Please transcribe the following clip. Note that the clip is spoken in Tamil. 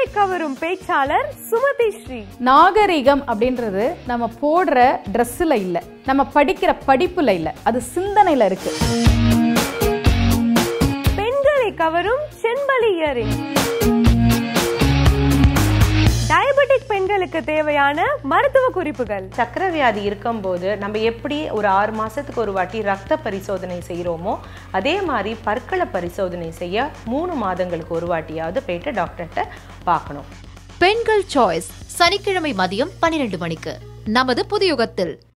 கவரும் பேச்சாளர் சுமதி ஸ்ரீ நாகரிகம் அப்படின்றது நம்ம போடுற ட்ரெஸ்ஸில் இல்லை நம்ம படிக்கிற படிப்புல இல்லை அது சிந்தனையில் இருக்கு பெண்களை கவரும் செண்பலி இயரிங் டயபெட்டிக் பெண்களுக்கு தேவையான மருத்துவ குறிப்புகள் சக்கரை வியாதி இருக்கும்போது நம்ம எப்படி ஒரு ஆறு மாசத்துக்கு ஒரு வாட்டி ரத்த பரிசோதனை செய்கிறோமோ அதே மாதிரி பற்களை பரிசோதனை செய்ய மூணு மாதங்களுக்கு ஒரு வாட்டியாவது போயிட்டு டாக்டர்கிட்ட பார்க்கணும் பெண்கள் சாய்ஸ் சனிக்கிழமை மதியம் பன்னிரண்டு மணிக்கு நமது புதியுகத்தில்